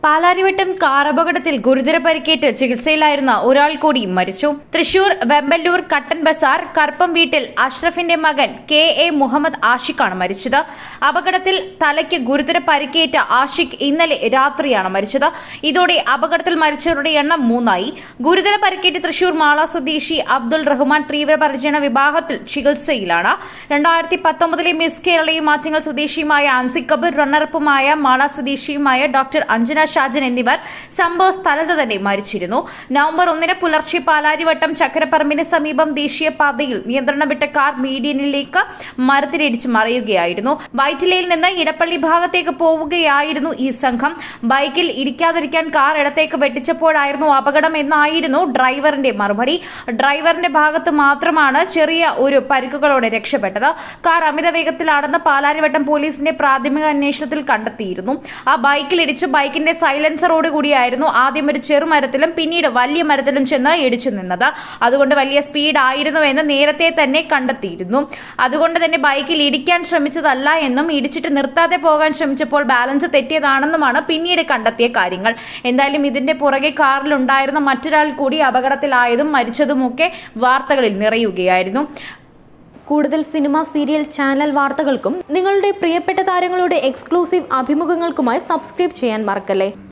Palarivattom car അപകടത്തിൽ ഗുരുതര പരിക്കേറ്റ് ചികിത്സയിലായിരുന്ന ഒരാൾ കൂടി മരിച്ചു തൃശൂർ വെമ്പല്ലൂർ കട്ടൻ ബസാർ കറുപ്പം വീട്ടിൽ അഷ്റഫിന്റെ മകൻ കെ എ മുഹമ്മദ് ആഷിഖാണ് മരിച്ചത് അപകടത്തിൽ തലയ്ക്ക് ഗുരുതര പരിക്കേറ്റ ആഷിഖ് ഇന്നലെ രാത്രിയാണ് മരിച്ചത് ഇതോടെ അപകടത്തിൽ മരിച്ചവരുടെ എണ്ണം മൂന്നായി ഗുരുതര പരിക്കേറ്റ് തൃശൂർ മാള സ്വദേശി അബ്ദുൾ റഹ്മാൻ തീവ്രപരിചരണ വിഭാഗത്തിൽ ചികിത്സയിലാണ് രണ്ടായിരത്തി പത്തൊമ്പതിലെ മിസ് കേരളയും മാറ്റിങ്ങൽ സ്വദേശിയുമായ ആൻസി കബീർ റണ്ണറപ്പുമായ മാള സ്വദേശിയുമായ ഡോക്ടർ അഞ്ജന ഷാജൻ എന്നിവർ സംഭവ സ്ഥലത്ത് തന്നെ മരിച്ചിരുന്നു നവംബർ ഒന്നിന് പുലർച്ചെ പാലാരിവട്ടം ചക്കരപ്പറമ്പിന് സമീപം ദേശീയപാതയിൽ നിയന്ത്രണം വിട്ട കാർ മീഡിയനിലേക്ക് മരത്തിലിടിച്ച് മറയുകയായിരുന്നു വൈറ്റിലയിൽ നിന്ന് ഇടപ്പള്ളി ഭാഗത്തേക്ക് പോവുകയായിരുന്നു ഈ സംഘം ബൈക്കിൽ ഇടിക്കാതിരിക്കാൻ കാർ ഇടത്തേക്ക് വെട്ടിച്ചപ്പോഴായിരുന്നു അപകടം എന്നായിരുന്നു ഡ്രൈവറിന്റെ മറുപടി ഡ്രൈവറിന്റെ ഭാഗത്ത് മാത്രമാണ് ചെറിയ ഒരു പരിക്കുകളോടെ രക്ഷപ്പെട്ടത് കാർ അമിത വേഗത്തിലാണെന്ന് പാലാരിവട്ടം പോലീസിന്റെ പ്രാഥമിക അന്വേഷണത്തിൽ കണ്ടെത്തിയിരുന്നു ആ ബൈക്കിൽ ഇടിച്ച് ബൈക്കിന്റെ സൈലൻസറോട് കൂടിയായിരുന്നു ആദ്യം ഒരു ചെറുമരത്തിലും പിന്നീട് വലിയ മരത്തിലും ചെന്ന് ഇടിച്ചു നിന്നത് അതുകൊണ്ട് വലിയ സ്പീഡ് ആയിരുന്നുവെന്ന് നേരത്തെ തന്നെ കണ്ടെത്തിയിരുന്നു അതുകൊണ്ട് തന്നെ ബൈക്കിൽ ഇടിക്കാൻ ശ്രമിച്ചതല്ല എന്നും ഇടിച്ചിട്ട് നിർത്താതെ പോകാൻ ശ്രമിച്ചപ്പോൾ ബാലൻസ് തെറ്റിയതാണെന്നുമാണ് പിന്നീട് കണ്ടെത്തിയ കാര്യങ്ങൾ എന്തായാലും ഇതിന്റെ പുറകെ കാറിലുണ്ടായിരുന്ന മറ്റൊരാൾ കൂടി അപകടത്തിലായതും മരിച്ചതുമൊക്കെ വാർത്തകളിൽ നിറയുകയായിരുന്നു കൂടുതൽ സിനിമ സീരിയൽ ചാനൽ വാർത്തകൾക്കും നിങ്ങളുടെ പ്രിയപ്പെട്ട താരങ്ങളുടെ എക്സ്ക്ലൂസീവ് അഭിമുഖങ്ങൾക്കുമായി സബ്സ്ക്രൈബ് ചെയ്യാൻ മറക്കല്ലേ